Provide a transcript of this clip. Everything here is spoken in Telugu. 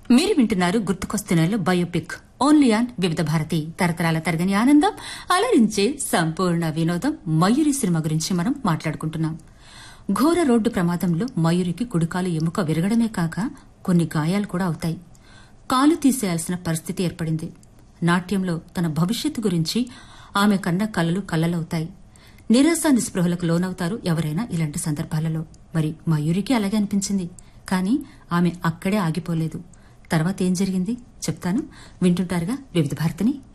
మీరు వింటున్నారు గుర్తుకొస్తున్నారు బయోపిక్ ఓన్లీ ఆన్ వివిధ భారతి తరతరాల తరగని ఆనందం అలరించే సంపూర్ణ వినోదం మయూరి సినిమా గురించి మనం మాట్లాడుకుంటున్నాం ఘోర రోడ్డు ప్రమాదంలో మయూరికి కుడికాలు ఎముక విరగడమే కాక కొన్ని గాయాలు కూడా అవుతాయి కాలు తీసేయాల్సిన పరిస్థితి ఏర్పడింది నాట్యంలో తన భవిష్యత్తు గురించి ఆమె కన్న కలలు కల్లలవుతాయి నిరాశ నిస్పృహలకు లోనవుతారు ఎవరైనా ఇలాంటి సందర్భాలలో మరి మయూరికి అలాగే అనిపించింది కానీ ఆమె అక్కడే ఆగిపోలేదు తర్వాత ఏం జరిగింది చెప్తాను వింటుంటారుగా వివిధ భారతిని